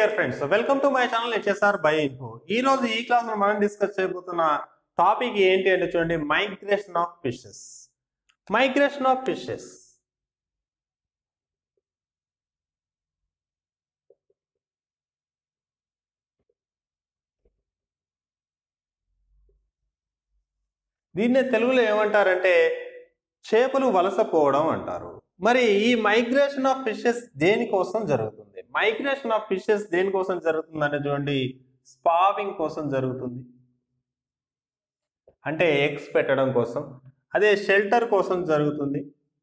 dear friends welcome to my channel HSR by info ఈ రోజు ఈ క్లాస్ లో మనం డిస్కస్ చేయబోతున్న టాపిక్ ఏంటి అంటే చూడండి migration of fishes migration of fishes దీన్నే తెలుగులో ఏమంటారంటే చేపలు వలసపోవడం అంటారు మరి ఈ మైగ్రేషన్ ఆఫ్ ఫిషెస్ దేనికోసం జరుగుతుంది మైగ్రేషన్ ఆఫ్ ఫిషెస్ దేనికోసం జరుగుతుంది అంటే చూడండి స్పావింగ్ కోసం జరుగుతుంది అంటే ఎగ్స్ పెట్టడం కోసం అదే షెల్టర్ కోసం జరుగుతుంది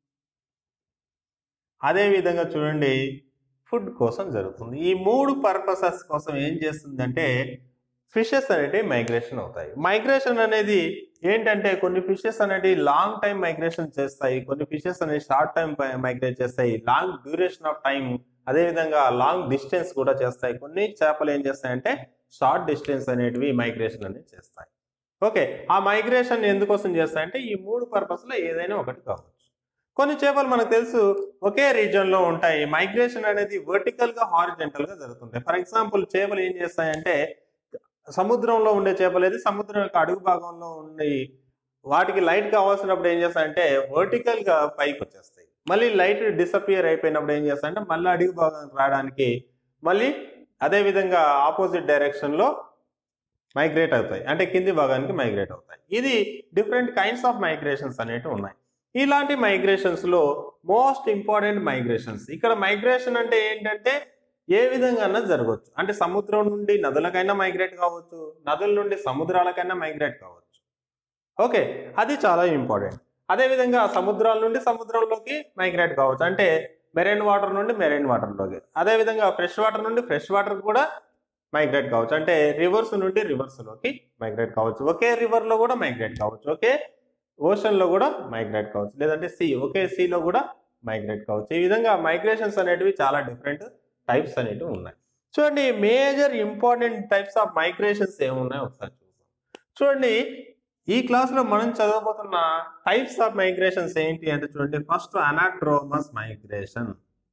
అదే విధంగా చూడండి ఫుడ్ కోసం జరుగుతుంది ఈ మూడు పర్పసెస్ కోసం ఏం చేస్తుందంటే ఫిషెస్ అనేటివి మైగ్రేషన్ అవుతాయి మైగ్రేషన్ అనేది ఏంటంటే కొన్ని ఫిషెస్ అనేవి లాంగ్ టైం మైగ్రేషన్ చేస్తాయి కొన్ని ఫిషెస్ అనేవి షార్ట్ టైం మైగ్రేట్ చేస్తాయి లాంగ్ డ్యూరేషన్ ఆఫ్ టైం అదేవిధంగా లాంగ్ డిస్టెన్స్ కూడా చేస్తాయి కొన్ని చేపలు ఏం చేస్తాయంటే షార్ట్ డిస్టెన్స్ అనేటివి మైగ్రేషన్ అనేది చేస్తాయి ఓకే ఆ మైగ్రేషన్ ఎందుకోసం చేస్తాయంటే ఈ మూడు పర్పస్లో ఏదైనా ఒకటి కావచ్చు కొన్ని చేపలు మనకు తెలుసు ఒకే రీజియన్లో ఉంటాయి మైగ్రేషన్ అనేది వర్టికల్గా హారిజెంటల్గా జరుగుతుంది ఫర్ ఎగ్జాంపుల్ చేపలు ఏం చేస్తాయంటే సముద్రంలో ఉండే చేపలు అయితే సముద్రం యొక్క అడుగు భాగంలో ఉండి వాటికి లైట్ కావాల్సినప్పుడు ఏం చేస్తాయంటే వర్టికల్ గా పైకి వచ్చేస్తాయి మళ్ళీ లైట్ డిసపియర్ అయిపోయినప్పుడు ఏం చేస్తాయంటే మళ్ళీ అడుగు భాగానికి రావడానికి మళ్ళీ అదే విధంగా ఆపోజిట్ డైరెక్షన్ లో మైగ్రేట్ అవుతాయి అంటే కింది భాగానికి మైగ్రేట్ అవుతాయి ఇది డిఫరెంట్ కైండ్స్ ఆఫ్ మైగ్రేషన్స్ అనేవి ఉన్నాయి ఇలాంటి మైగ్రేషన్స్ లో మోస్ట్ ఇంపార్టెంట్ మైగ్రేషన్స్ ఇక్కడ మైగ్రేషన్ అంటే ఏంటంటే ఏ విధంగా జరగవచ్చు అంటే సముద్రం నుండి నదులకైనా మైగ్రేట్ కావచ్చు నదుల నుండి సముద్రాలకైనా మైగ్రేట్ కావచ్చు ఓకే అది చాలా ఇంపార్టెంట్ అదేవిధంగా సముద్రాల నుండి సముద్రంలోకి మైగ్రేట్ కావచ్చు అంటే మెరైన్ వాటర్ నుండి మెరైన్ వాటర్లోకి అదేవిధంగా ఫ్రెష్ వాటర్ నుండి ఫ్రెష్ వాటర్ కూడా మైగ్రేట్ కావచ్చు అంటే రివర్స్ నుండి రివర్స్లోకి మైగ్రేట్ కావచ్చు ఒకే రివర్లో కూడా మైగ్రేట్ కావచ్చు ఒకే ఓషన్లో కూడా మైగ్రేట్ కావచ్చు లేదంటే సీ ఒకే సీలో కూడా మైగ్రేట్ కావచ్చు ఈ విధంగా మైగ్రేషన్స్ అనేటివి చాలా డిఫరెంట్ టైప్స్ అనేటివి ఉన్నాయి చూడండి major important types of migrations ఏమున్నాయో ఒకసారి చూద్దాం చూడండి ఈ క్లాస్లో మనం చదవబోతున్న టైప్స్ ఆఫ్ మైగ్రేషన్స్ ఏంటి అంటే చూడండి first anadromous migration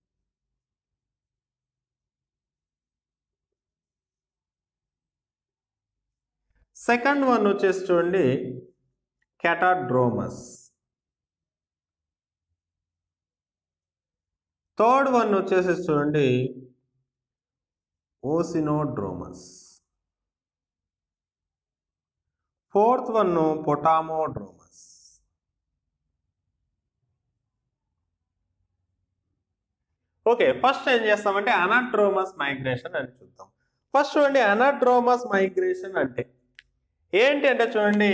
second one వచ్చేసి చూడండి కెటాడ్రోమస్ థర్డ్ వన్ వచ్చేసి చూడండి oceanodromous fourth one potamodromous okay first ఏం చేస్తామంటే అనాట్రోమస్ మైగ్రేషన్ అని చూద్దాం ఫస్ట్ చూడండి అనాట్రోమస్ మైగ్రేషన్ అంటే ఏంటి అంటే చూడండి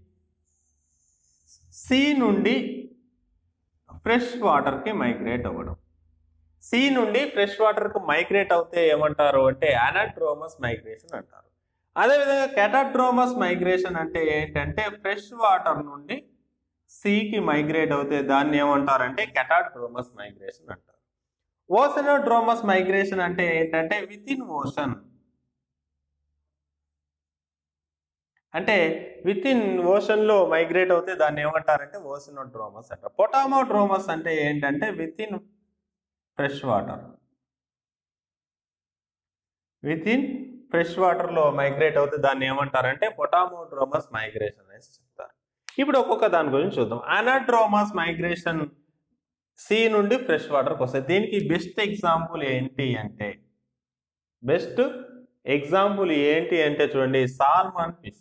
సీ నుండి ఫ్రెష్ వాటర్కి మైగ్రేట్ అవ్వడం సీ నుండి ఫ్రెష్ వాటర్కి మైగ్రేట్ అవుతే ఏమంటారు అంటే అనాట్రోమస్ మైగ్రేషన్ అంటారు అదేవిధంగా కెటాడ్రోమస్ మైగ్రేషన్ అంటే ఏంటంటే ఫ్రెష్ వాటర్ నుండి సీకి మైగ్రేట్ అవుతే దాన్ని ఏమంటారంటే కెటాడ్రోమస్ మైగ్రేషన్ అంటారు ఓసనోడ్రోమస్ మైగ్రేషన్ అంటే ఏంటంటే విత్ ఇన్ ఓషన్ అంటే విత్ ఇన్ ఓషన్లో మైగ్రేట్ అవుతే దాన్ని ఏమంటారంటే ఓసినోడ్రోమస్ అంటారు పొటామోడ్రోమస్ అంటే ఏంటంటే with in fresh water with in fresh వాటర్లో మైగ్రేట్ అవుతే దాన్ని ఏమంటారంటే పొటామోడ్రోమస్ మైగ్రేషన్ అనేసి చెప్తారు ఇప్పుడు ఒక్కొక్క దాని గురించి చూద్దాం అనాడ్రోమస్ మైగ్రేషన్ సీ నుండి ఫ్రెష్ వాటర్కి వస్తాయి దీనికి బెస్ట్ ఎగ్జాంపుల్ ఏంటి అంటే బెస్ట్ ఎగ్జాంపుల్ ఏంటి అంటే చూడండి సాల్మాన్ ఫిషెస్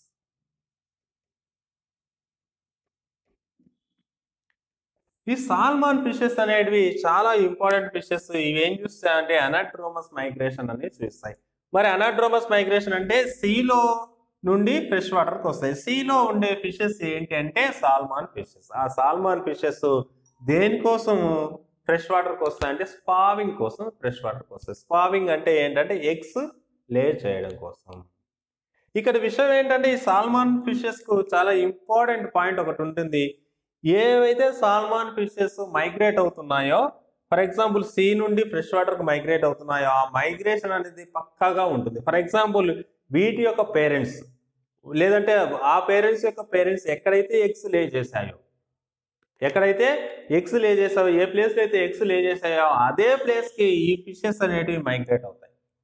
ఈ సాల్మాన్ ఫిషెస్ అనేటివి చాలా ఇంపార్టెంట్ ఫిషెస్ ఇవి ఏం చూస్తాయంటే అనాడ్రోమస్ మైగ్రేషన్ అనేది చూస్తాయి మరి అనాడ్రోమస్ మైగ్రేషన్ అంటే సీలో నుండి ఫ్రెష్ వాటర్కి వస్తాయి సీలో ఉండే ఫిషెస్ ఏంటి అంటే సాల్మాన్ ఫిషెస్ ఆ సాల్మాన్ ఫిషెస్ దేనికోసం ఫ్రెష్ వాటర్కి వస్తాయంటే స్పావింగ్ కోసం ఫ్రెష్ వాటర్కి వస్తాయి స్పావింగ్ అంటే ఏంటంటే ఎగ్స్ లే చేయడం కోసం ఇక్కడ విషయం ఏంటంటే ఈ సాల్మాన్ ఫిషెస్కు చాలా ఇంపార్టెంట్ పాయింట్ ఒకటి ఉంటుంది ఏవైతే సాల్మాన్ ఫిషెస్ మైగ్రేట్ అవుతున్నాయో ఫర్ ఎగ్జాంపుల్ సీ నుండి ఫ్రెష్ వాటర్కి మైగ్రేట్ అవుతున్నాయో ఆ మైగ్రేషన్ అనేది పక్కాగా ఉంటుంది ఫర్ ఎగ్జాంపుల్ వీటి యొక్క పేరెంట్స్ లేదంటే ఆ పేరెంట్స్ యొక్క పేరెంట్స్ ఎక్కడైతే ఎగ్స్ లే చేశాయో ఎక్కడైతే ఎగ్స్ లే చేసావో ఏ ప్లేస్లో అయితే ఎగ్స్ లే చేసాయో అదే ప్లేస్కి ఈ ఫిషెస్ అనేటివి మైగ్రేట్ అవుతాయి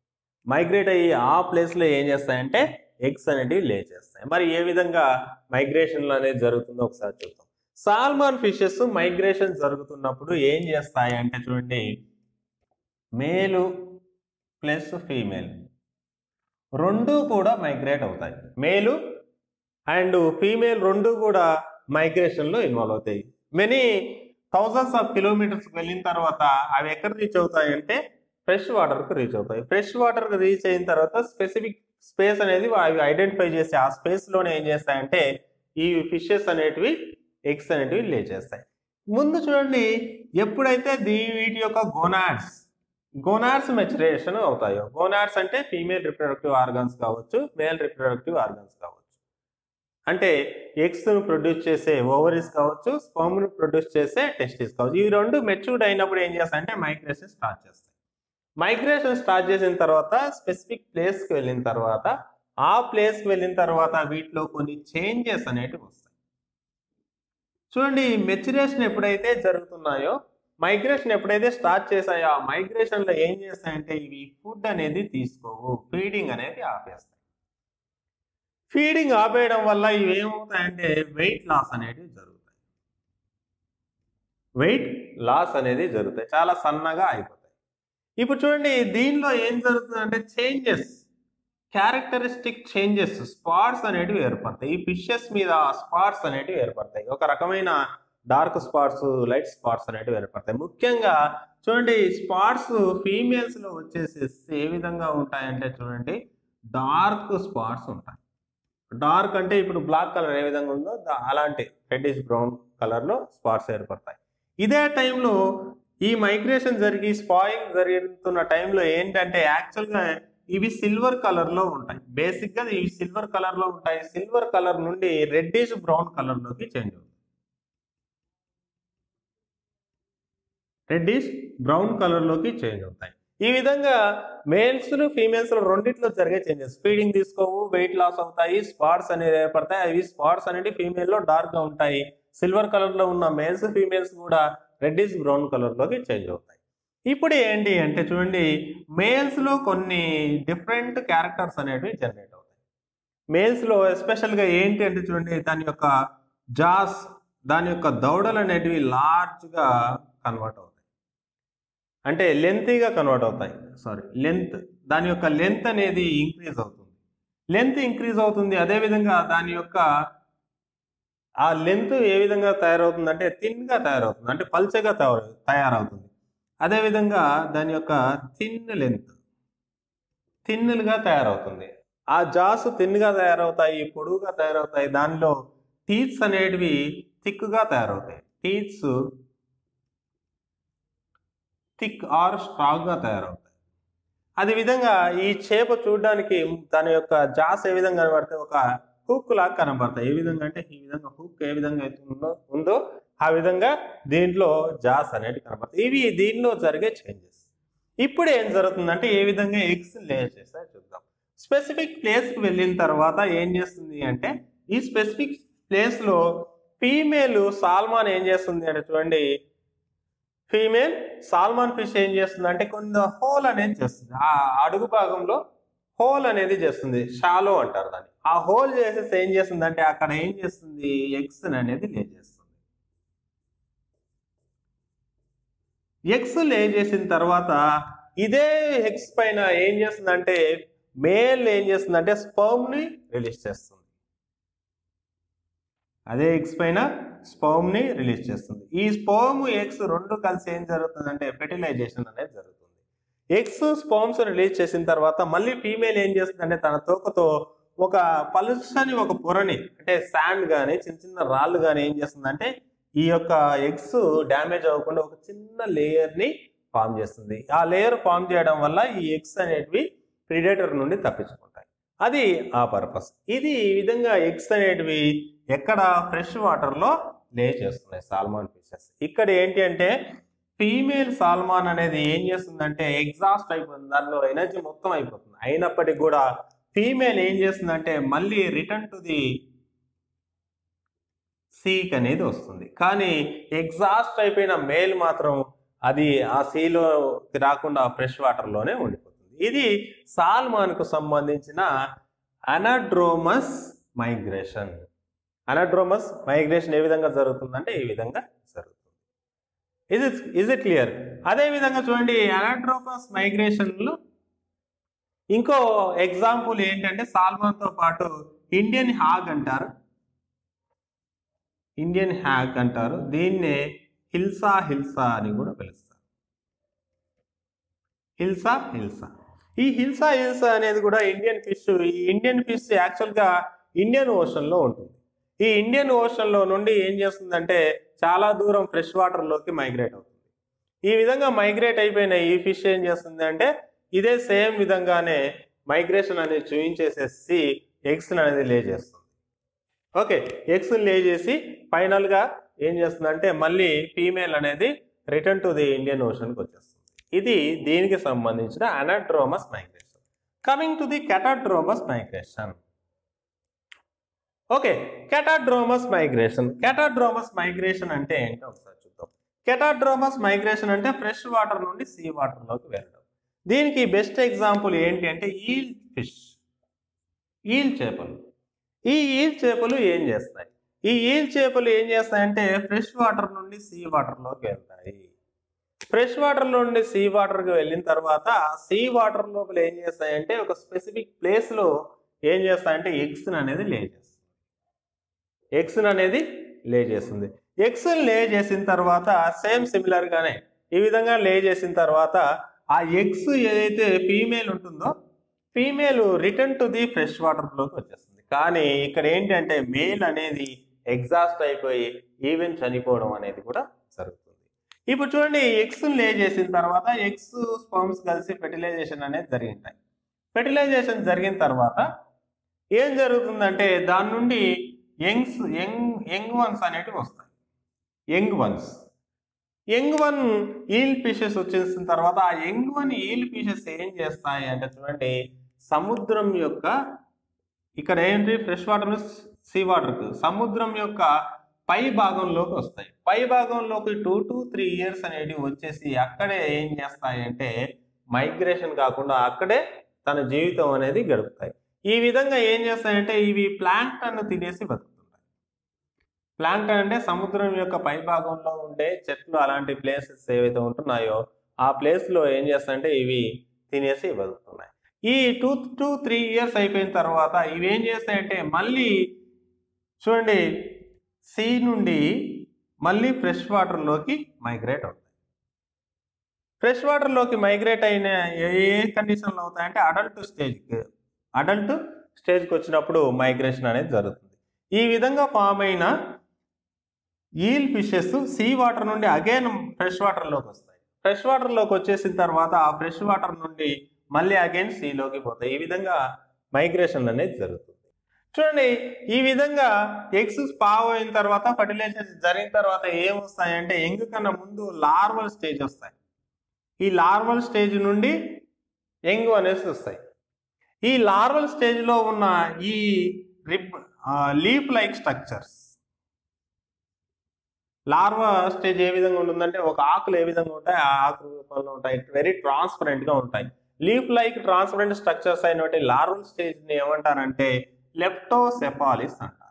మైగ్రేట్ అయ్యి ఆ ప్లేస్లో ఏం చేస్తాయంటే ఎగ్స్ అనేటివి లే చేస్తాయి మరి ఏ విధంగా మైగ్రేషన్లు అనేది జరుగుతుందో ఒకసారి చూద్దాం సాల్మాన్ ఫిషెస్ మైగ్రేషన్ జరుగుతున్నప్పుడు ఏం చేస్తాయి అంటే చూడండి మేలు ప్లస్ ఫీమేల్ రెండు కూడా మైగ్రేట్ అవుతాయి మేలు అండ్ ఫీమేల్ రెండు కూడా మైగ్రేషన్లో ఇన్వాల్వ్ అవుతాయి మెనీ థౌజండ్స్ ఆఫ్ కిలోమీటర్స్కి వెళ్ళిన తర్వాత అవి ఎక్కడ రీచ్ అవుతాయి అంటే ఫ్రెష్ వాటర్కి రీచ్ అవుతాయి ఫ్రెష్ వాటర్కి రీచ్ అయిన తర్వాత స్పెసిఫిక్ స్పేస్ అనేది అవి ఐడెంటిఫై చేసి ఆ స్పేస్లోనే ఏం చేస్తాయంటే ఈ ఫిషెస్ అనేటివి ఎగ్స్ అనేటివి లే చేస్తాయి ముందు చూడండి ఎప్పుడైతే దీ వీటి యొక్క గోనాడ్స్ గోనాడ్స్ మెచురేషన్ అవుతాయో గోనాడ్స్ అంటే ఫీమేల్ రిప్రొడక్టివ్ ఆర్గన్స్ కావచ్చు మేల్ రిప్రొడక్టివ్ ఆర్గన్స్ కావచ్చు అంటే ఎగ్స్ను ప్రొడ్యూస్ చేసే ఓవరీస్ కావచ్చు స్పర్మ్ను ప్రొడ్యూస్ చేసే టెస్టిస్ కావచ్చు ఈ రెండు మెచ్యూర్డ్ అయినప్పుడు ఏం చేస్తాయంటే మైగ్రేషన్ స్టార్ట్ చేస్తాయి మైగ్రేషన్ స్టార్ట్ చేసిన తర్వాత స్పెసిఫిక్ ప్లేస్కి వెళ్ళిన తర్వాత ఆ ప్లేస్కి వెళ్ళిన తర్వాత వీటిలో కొన్ని చేంజెస్ అనేటివి వస్తాయి చూడండి మెచ్యురేషన్ ఎప్పుడైతే జరుగుతున్నాయో మైగ్రేషన్ ఎప్పుడైతే స్టార్ట్ చేశాయో ఆ మైగ్రేషన్లో ఏం చేస్తాయంటే ఇవి ఫుడ్ అనేది తీసుకోవు ఫీడింగ్ అనేది ఆపేస్తాయి ఫీడింగ్ ఆపేయడం వల్ల ఇవి ఏమవుతాయంటే వెయిట్ లాస్ అనేటివి జరుగుతాయి వెయిట్ లాస్ అనేది జరుగుతాయి చాలా సన్నగా అయిపోతాయి ఇప్పుడు చూడండి దీనిలో ఏం జరుగుతుందంటే చేంజెస్ క్యారెక్టరిస్టిక్ చేంజెస్ స్పాట్స్ అనేటివి ఏర్పడతాయి ఈ ఫిషెస్ మీద స్పాట్స్ అనేటివి ఏర్పడతాయి ఒక రకమైన డార్క్ స్పాట్స్ లైట్ స్పాట్స్ అనేటివి ఏర్పడతాయి ముఖ్యంగా చూడండి స్పాట్స్ ఫీమేల్స్ లో వచ్చేసేసి ఏ విధంగా ఉంటాయంటే చూడండి డార్క్ స్పాట్స్ ఉంటాయి డార్క్ అంటే ఇప్పుడు బ్లాక్ కలర్ ఏ విధంగా ఉందో దా- అలాంటి రెడ్డిష్ బ్రౌన్ కలర్లో స్పాట్స్ ఏర్పడతాయి ఇదే టైంలో ఈ మైగ్రేషన్ జరిగి స్పాయింగ్ జరుగుతున్న టైంలో ఏంటంటే యాక్చువల్గా ఇవి సిల్వర్ కలర్లో ఉంటాయి బేసిక్గా ఇవి సిల్వర్ కలర్లో ఉంటాయి సిల్వర్ కలర్ నుండి రెడ్డిష్ బ్రౌన్ కలర్లోకి చేంజ్ అవుతుంది రెడ్డిష్ బ్రౌన్ కలర్లోకి చేంజ్ అవుతాయి ఈ విధంగా మేల్స్ ఫీమేల్స్ రెండిట్లో జరిగే చేంజెస్ ఫీడింగ్ తీసుకోవు వెయిట్ లాస్ అవుతాయి స్పాట్స్ అనేవి ఏర్పడతాయి అవి స్పాట్స్ అనేవి ఫీమేల్లో డార్క్ గా ఉంటాయి సిల్వర్ కలర్ లో ఉన్న మేల్స్ ఫీమేల్స్ కూడా రెడ్డిష్ బ్రౌన్ కలర్ లోకి చేంజ్ అవుతాయి ఇప్పుడు ఏంటి అంటే చూడండి మేల్స్ లో కొన్ని డిఫరెంట్ క్యారెక్టర్స్ అనేవి జనరేట్ అవుతాయి మేల్స్ లో ఎస్పెషల్ గా ఏంటి అంటే చూడండి దాని యొక్క జాస్ దాని యొక్క దౌడలు అనేటివి లార్జ్ గా కన్వర్ట్ అవుతాయి అంటే లెంతీగా కన్వర్ట్ అవుతాయి సారీ లెంత్ దాని యొక్క లెంత్ అనేది ఇంక్రీజ్ అవుతుంది లెంత్ ఇంక్రీజ్ అవుతుంది అదేవిధంగా దాని యొక్క ఆ లెంత్ ఏ విధంగా తయారవుతుంది అంటే థిన్గా తయారవుతుంది అంటే పల్చగా తయారు తయారవుతుంది అదేవిధంగా దాని యొక్క థిన్ లెంత్ థిన్నులుగా తయారవుతుంది ఆ జాస్ థిన్గా తయారవుతాయి పొడుగుగా తయారవుతాయి దానిలో టీత్స్ అనేటివి థిక్గా తయారవుతాయి టీత్స్ థిక్ ఆర్ స్ట్రాంగ్గా తయారవుతాయి అదే విధంగా ఈ చేప చూడడానికి దాని యొక్క జాస్ ఏ విధంగా కనబడితే ఒక హుక్ లాగా కనబడతాయి ఏ విధంగా అంటే ఈ విధంగా హుక్ ఏ విధంగా అయితే ఉందో ఉందో ఆ విధంగా దీంట్లో జాస్ అనేవి కనబడతాయి ఇవి దీనిలో జరిగే చేంజెస్ ఇప్పుడు ఏం జరుగుతుందంటే ఏ విధంగా ఎగ్స్ లే చేస్తే చూద్దాం స్పెసిఫిక్ ప్లేస్కి వెళ్ళిన తర్వాత ఏం చేస్తుంది అంటే ఈ స్పెసిఫిక్ ప్లేస్లో ఫీమేల్ సాల్మాన్ ఏం చేస్తుంది అంటే చూడండి ఫీమేల్ సాల్మాన్ ఫిష్ ఏం చేస్తుంది అంటే కొంత హోల్ అనేది చేస్తుంది ఆ అడుగు భాగంలో హోల్ అనేది చేస్తుంది షాలో అంటారు దాన్ని ఆ హోల్ చేసేసి ఏం చేస్తుంది అంటే అక్కడ ఏం చేస్తుంది ఎగ్స్ అనేది లే చేస్తుంది ఎగ్స్ లే చేసిన తర్వాత ఇదే ఎగ్స్ పైన ఏం చేస్తుందంటే మేల్ ఏం చేస్తుందంటే స్పర్మ్ ని రిలీజ్ చేస్తుంది అదే ఎగ్స్ పైన స్పర్మ్ ని రిలీజ్ చేస్తుంది ఈ స్పర్మ్ ఎగ్స్ రెండు కలిసి ఏం జరుగుతుందంటే ఫెర్టిలైజేషన్ అనేది జరుగుతుంది ఎగ్స్ స్పర్మ్స్ రిలీజ్ చేసిన తర్వాత మళ్ళీ ఫీమేల్ ఏం చేస్తుందంటే తన తోకతో ఒక పలుచని ఒక పొరని అంటే శాండ్ కానీ చిన్న చిన్న రాళ్ళు కానీ ఏం చేస్తుందంటే ఈ యొక్క ఎగ్స్ డ్యామేజ్ అవ్వకుండా ఒక చిన్న లేయర్ ని ఫామ్ చేస్తుంది ఆ లేయర్ ఫామ్ చేయడం వల్ల ఈ ఎగ్స్ అనేటివి ప్రిడేటర్ నుండి తప్పించుకుంటాయి అది ఆ పర్పస్ ఇది ఈ విధంగా ఎగ్స్ అనేటివి ఎక్కడ ఫ్రెష్ వాటర్లో లే చేస్తున్నాయి సాల్మాన్ ఫిషెస్ ఇక్కడ ఏంటి అంటే ఫీమేల్ సాల్మాన్ అనేది ఏం చేస్తుందంటే ఎగ్జాస్ట్ అయిపోతుంది దానిలో ఎనర్జీ మొత్తం అయిపోతుంది అయినప్పటికీ కూడా ఫీమేల్ ఏం చేస్తుందంటే మళ్ళీ రిటర్న్ టు ది సీక్ అనేది వస్తుంది కానీ ఎగ్జాస్ట్ అయిపోయిన మేల్ మాత్రం అది ఆ సీలోకి రాకుండా ఫ్రెష్ వాటర్లోనే ఉండిపోతుంది ఇది సాల్మాన్కు సంబంధించిన అనడ్రోమస్ మైగ్రేషన్ అనడ్రోమస్ మైగ్రేషన్ ఏ విధంగా జరుగుతుందంటే ఈ విధంగా జరుగుతుంది is it is it clear అదే విధంగా చూడండి అనడ్రోమస్ మైగ్రేషన్లో ఇంకో ఎగ్జాంపుల్ ఏంటంటే సాల్మాన్తో పాటు ఇండియన్ హాగ్ అంటారు ఇండియన్ హ్యాగ్ అంటారు దీన్నే హిల్సా హిల్సా అని కూడా పిలుస్తారు హిల్సా హిల్సా ఈ హిల్సా హిల్సా అనేది కూడా ఇండియన్ ఫిష్ ఈ ఇండియన్ ఫిష్ యాక్చువల్గా ఇండియన్ ఓషన్లో ఉంటుంది ఈ ఇండియన్ ఓషన్లో నుండి ఏం చేస్తుందంటే చాలా దూరం ఫ్రెష్ వాటర్లోకి మైగ్రేట్ అవుతుంది ఈ విధంగా మైగ్రేట్ అయిపోయిన ఈ ఫిష్ ఏం చేస్తుంది అంటే ఇదే సేమ్ విధంగానే మైగ్రేషన్ అనేది చూపించేసేసి ఎగ్స్ అనేది లే చేస్తుంది ఓకే ఎగ్స్ లే చేసి ఫైనల్గా ఏం చేస్తుందంటే మళ్ళీ ఫీమేల్ అనేది రిటర్న్ టు ది ఇండియన్ ఓషన్కి వచ్చేస్తుంది ఇది దీనికి సంబంధించిన anadromous migration coming to the catadromous migration okay catadromous migration catadromous migration అంటే ఏంటో ఒకసారి చూద్దాం కెటాడ్రోమస్ మైగ్రేషన్ అంటే ఫ్రెష్ వాటర్ నుండి సీ వాటర్లోకి వెళ్ళడం దీనికి బెస్ట్ ఎగ్జాంపుల్ ఏంటి అంటే ఈల్ ఫిష్ ఈల్ చేపలు ఈ ఈల్ చేపలు ఏం చేస్తాయి ఈ ఈల్ చేపలు ఏం చేస్తాయంటే ఫ్రెష్ వాటర్ నుండి సీ వాటర్లోకి వెళ్తాయి ఫ్రెష్ వాటర్ నుండి సీ వాటర్కి వెళ్ళిన తర్వాత సీ వాటర్ లోపల ఏం చేస్తాయంటే ఒక స్పెసిఫిక్ ప్లేస్లో ఏం చేస్తాయంటే ఎగ్స్ అనేది లే చేస్తుంది ఎగ్స్ అనేది లే చేస్తుంది ఎగ్స్ లే చేసిన తర్వాత సేమ్ సిమిలర్గానే ఈ విధంగా లే చేసిన తర్వాత ఆ ఎగ్స్ ఏదైతే ఫీమేల్ ఉంటుందో female return to the fresh వాటర్లోకి వచ్చేస్తుంది కానీ ఇక్కడ ఏంటంటే మేల్ అనేది ఎగ్జాస్ట్ అయిపోయి ఈవెన్ చనిపోవడం అనేది కూడా జరుగుతుంది ఇప్పుడు చూడండి ఎగ్స్ లే చేసిన తర్వాత ఎగ్స్ స్పర్మ్స్ కలిసి ఫెర్టిలైజేషన్ అనేది జరిగింటాయి ఫెర్టిలైజేషన్ జరిగిన తర్వాత ఏం జరుగుతుందంటే దాని నుండి యంగ్స్ యంగ్ యంగ్ వన్స్ అనేటివి వస్తాయి young ones young one eel pieces వచ్చేసిన తర్వాత ఆ యంగ్ వన్ ఈల్ పీసెస్ ఏం చేస్తాయి అంటే చూడండి సముద్రం యొక్క ఇక్కడ ఏంటి ఫ్రెష్ వాటర్ సీ వాటర్ సముద్రం యొక్క పై భాగంలోకి వస్తాయి పై భాగంలోకి టూ టు త్రీ ఇయర్స్ అనేవి వచ్చేసి అక్కడే ఏం చేస్తాయి అంటే మైగ్రేషన్ కాకుండా అక్కడే తన జీవితం అనేది గడుపుతాయి ఈ విధంగా ఏం చేస్తాయంటే ఇవి ప్లాంక్టన్ తినేసి బతుకుతుంటాయి ప్లాంక్టన్ అంటే సముద్రం యొక్క పై భాగంలో ఉండే చెట్లు అలాంటి ప్లేసెస్ ఏవైతే ఉంటున్నాయో ఆ ప్లేస్లో ఏం చేస్తాయంటే ఇవి తినేసి బతుకుతున్నాయి ఈ టూ టూ త్రీ ఇయర్స్ అయిపోయిన తర్వాత ఇవి ఏం చేస్తాయంటే మళ్ళీ చూడండి సీ నుండి మళ్ళీ ఫ్రెష్ వాటర్లోకి మైగ్రేట్ అవుతాయి ఫ్రెష్ వాటర్లోకి మైగ్రేట్ అయిన ఏ ఏ కండిషన్లో అవుతాయంటే అడల్ట్ స్టేజ్కి అడల్ట్ స్టేజ్కి వచ్చినప్పుడు మైగ్రేషన్ అనేది జరుగుతుంది ఈ విధంగా ఫామ్ అయిన ఈల్ ఫిషెస్ సీ వాటర్ నుండి అగైన్ ఫ్రెష్ వాటర్లోకి వస్తాయి ఫ్రెష్ వాటర్లోకి వచ్చేసిన తర్వాత ఆ ఫ్రెష్ వాటర్ నుండి మళ్ళీ అగైన్ సీలోకి పోతాయి ఈ విధంగా మైగ్రేషన్ అనేది జరుగుతుంది చూడండి ఈ విధంగా ఎగ్స్ పావ్ అయిన తర్వాత ఫర్టిలైజేషన్ జరిగిన తర్వాత ఏమొస్తాయంటే ఎంగ్ కన్నా ముందు లార్వల్ స్టేజ్ వస్తాయి ఈ లార్వల్ స్టేజ్ నుండి ఎంగ్ అనేసి వస్తాయి ఈ లార్వల్ స్టేజ్లో ఉన్న ఈ rib leaf like structures larva stage ఏ విధంగా ఉంటుందంటే ఒక ఆకులు ఏ విధంగా ఉంటాయి ఆ ఆకు రూపంలో ఉంటాయి వెరీ ట్రాన్స్పరెంట్ గా ఉంటాయి లీఫ్ లైక్ ట్రాన్స్పరెంట్ స్ట్రక్చర్స్ అయినటువంటి లార్వల్ స్టేజ్ ని ఏమంటారంటే లెప్టోసెపాలిస్ అంటారు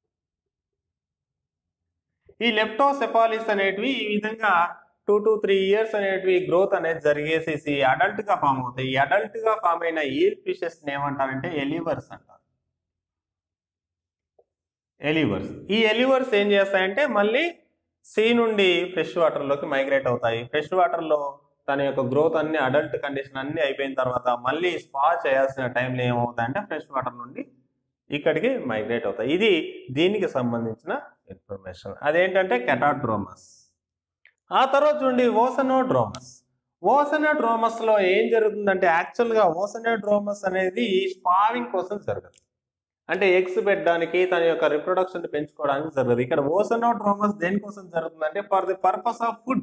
ఈ లెప్టోసెపాలిస్ అనేటివి ఈ విధంగా టూ టు త్రీ ఇయర్స్ అనేటివి గ్రోత్ అనేది జరిగేసేసి అడల్ట్ గా ఫామ్ అవుతాయి ఈ అడల్ట్ గా ఫామ్ అయిన ఈల్ ఫిషెస్ ఏమంటారంటే ఎలివర్స్ అంటారు ఎలివర్స్ ఈ ఎలివర్స్ ఏం చేస్తాయంటే మళ్ళీ సీ నుండి ఫ్రెష్ వాటర్లోకి మైగ్రేట్ అవుతాయి ఫ్రెష్ వాటర్లో తన యొక్క గ్రోత్ అన్ని అడల్ట్ కండిషన్ అన్ని అయిపోయిన తర్వాత మళ్ళీ స్పా చేయాల్సిన టైంలో ఏమవుతాయంటే ఫ్రెష్ వాటర్ నుండి ఇక్కడికి మైగ్రేట్ అవుతాయి ఇది దీనికి సంబంధించిన ఇన్ఫర్మేషన్ అదేంటంటే కెటాడ్రోమస్ ఆ తర్వాత చూడండి ఓసనోడ్రోమస్ ఓసనోడ్రోమస్ లో ఏం జరుగుతుందంటే యాక్చువల్గా ఓసనోడ్రోమస్ అనేది స్పావింగ్ కోసం జరగదు అంటే ఎగ్స్ పెట్టడానికి తన యొక్క రిప్రొడక్షన్ పెంచుకోవడానికి జరగదు ఇక్కడ ఓసనోడ్రోమస్ దేనికోసం జరుగుతుందంటే for the purpose of food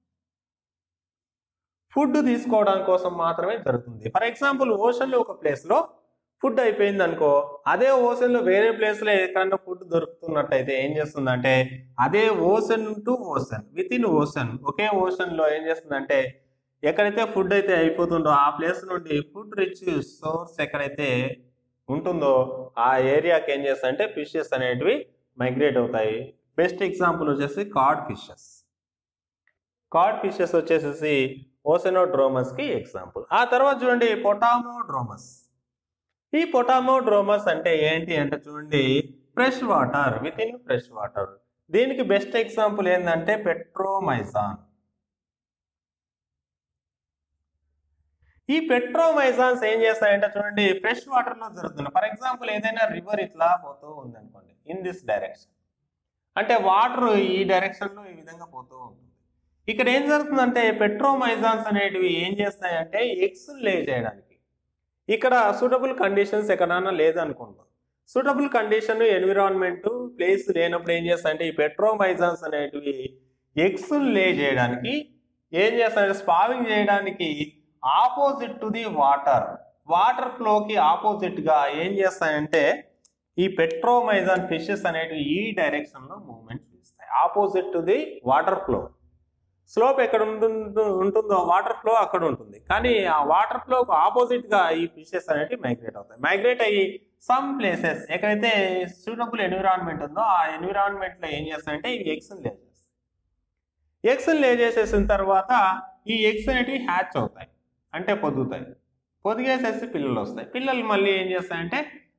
food తీసుకోవడం కోసం మాత్రమే జరుగుతుంది ఫర్ ఎగ్జాంపుల్ ఓషన్లో ఒక ప్లేస్లో ఫుడ్ అయిపోయింది అనుకో అదే ఓషన్లో వేరే ప్లేస్లో ఎక్కడన్నా ఫుడ్ దొరుకుతున్నట్టయితే ఏం చేస్తుందంటే అదే ocean to ocean within ocean ఒకే ఓషన్లో ఏం చేస్తుందంటే ఎక్కడైతే ఫుడ్ అయితే అయిపోతుందో ఆ ప్లేస్ నుండి ఫుడ్ రిచ్ సోర్స్ ఎక్కడైతే ఉంటుందో ఆ ఏరియాకి ఏం చేస్తాయంటే ఫిషెస్ అనేటివి మైగ్రేట్ అవుతాయి బెస్ట్ ఎగ్జాంపుల్ వచ్చేసి కార్డ్ ఫిషెస్ కార్డ్ ఫిషెస్ వచ్చేసేసి ఓసెనోడ్రోమస్ కి ఎగ్జాంపుల్ ఆ తర్వాత చూడండి పొటామోడ్రోమస్ ఈ పొటామోడ్రోమస్ అంటే ఏంటి అంటే చూడండి fresh water with in fresh water దీనికి బెస్ట్ ఎగ్జాంపుల్ ఏంటంటే పెట్రోమైజాన్ ఈ పెట్రోమైజాన్స్ ఏం చేస్తాయంటే చూడండి ఫ్రెష్ వాటర్ లో జరుగుతుంది ఫర్ ఎగ్జాంపుల్ ఏదైనా రివర్ ఇట్లా పోతూ ఉంది అనుకోండి ఇన్ దిస్ డైరెక్షన్ అంటే వాటర్ ఈ డైరెక్షన్ లో ఈ విధంగా పోతూ ఉంటుంది ఇక్కడ ఏం జరుగుతుందంటే పెట్రోమైజాన్స్ అనేటివి ఏం చేస్తాయంటే ఎగ్స్ లే చేయడానికి ఇక్కడ సూటబుల్ కండిషన్స్ ఎక్కడైనా లేదనుకుంటాం సూటబుల్ కండిషన్ ఎన్విరాన్మెంట్ ప్లేస్ లేనప్పుడు ఏం చేస్తాయంటే ఈ పెట్రోమైజాన్స్ అనేటివి ఎగ్స్ లే చేయడానికి ఏం చేస్తాయంటే స్పావింగ్ చేయడానికి opposite to the water water ఫ్లోకి ఆపోజిట్ గా ఏం చేస్తాయంటే ఈ పెట్రోమైజాన్ ఫిషెస్ అనేటివి ఈ డైరెక్షన్ లో మూవ్మెంట్ చేస్తాయి opposite to the water flow slope ఎక్కడ ఉంటుందో ఉంటుందో వాటర్ ఫ్లో అక్కడ ఉంటుంది కానీ ఆ వాటర్ ఫ్లోకు ఆపోజిట్ గా ఈ ఫిషెస్ అనేవి మైగ్రేట్ అవుతాయి మైగ్రేట్ అయ్యి సమ్ ప్లేసెస్ ఎక్కడైతే సూటబుల్ ఎన్విరాన్మెంట్ ఉందో ఆ ఎన్విరాన్మెంట్ లో ఏం చేస్తాయంటే ఈ ఎగ్స్ లే చేస్తాయి ఎగ్స్ లే చేసేసిన తర్వాత ఈ ఎగ్స్ అనేటివి హ్యాచ్ అవుతాయి అంటే పొదుగుతాయి పొదిగేసేసి పిల్లలు వస్తాయి పిల్లలు మళ్ళీ ఏం చేస్తాయంటే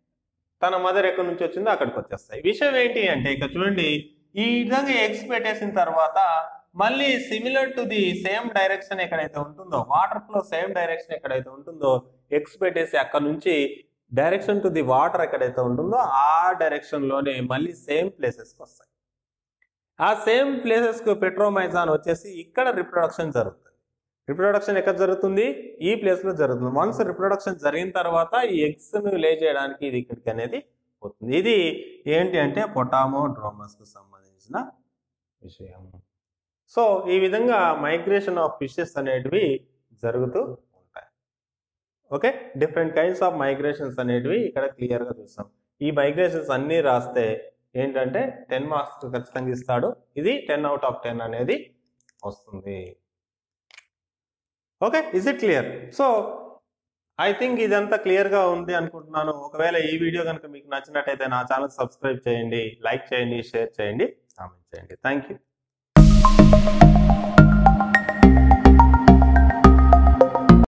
తన మదర్ ఎక్కడి నుంచి వచ్చిందో అక్కడికి వచ్చేస్తాయి విషయం ఏంటి అంటే ఇక చూడండి ఈ విధంగా ఎగ్స్ పెట్టేసిన తర్వాత మళ్ళీ similar to the same direction ఎక్కడైతే ఉంటుందో వాటర్ ఫ్లో సేమ్ డైరెక్షన్ ఎక్కడైతే ఉంటుందో ఎగ్స్ పెట్టేసి అక్కడ నుంచి డైరెక్షన్ టు ది వాటర్ ఎక్కడైతే ఉంటుందో ఆ డైరెక్షన్ లోనే మళ్ళీ సేమ్ ప్లేసెస్కి వస్తాయి ఆ సేమ్ ప్లేసెస్కి పెట్రోమైజాన్ వచ్చేసి ఇక్కడ రిప్రొడక్షన్ జరుగుతుంది రిప్రొడక్షన్ ఎక్కడ జరుగుతుంది ఈ ప్లేస్లో జరుగుతుంది వన్స్ రిప్రొడక్షన్ జరిగిన తర్వాత ఈ ఎగ్స్ను లే చేయడానికి ఇది ఇక్కడికి అనేది పోతుంది ఇది ఏంటి అంటే పొటామో డ్రోమస్కు సంబంధించిన విషయం సో ఈ విధంగా మైగ్రేషన్ ఆఫ్ ఫిషెస్ అనేటివి జరుగుతూ ఉంటాయి okay different kinds of migrations అనేటివి ఇక్కడ క్లియర్గా చూస్తాం ఈ మైగ్రేషన్స్ అన్నీ రాస్తే ఏంటంటే టెన్ మార్క్స్ ఖచ్చితంగా ఇస్తాడు ఇది టెన్ అవుట్ ఆఫ్ టెన్ అనేది వస్తుంది okay is it clear so I think ఇదంతా క్లియర్గా ఉంది అనుకుంటున్నాను ఒకవేళ ఈ వీడియో కనుక మీకు నచ్చినట్టయితే నా ఛానల్ సబ్స్క్రైబ్ చేయండి లైక్ చేయండి షేర్ చేయండి కామెంట్ చేయండి థ్యాంక్ యూ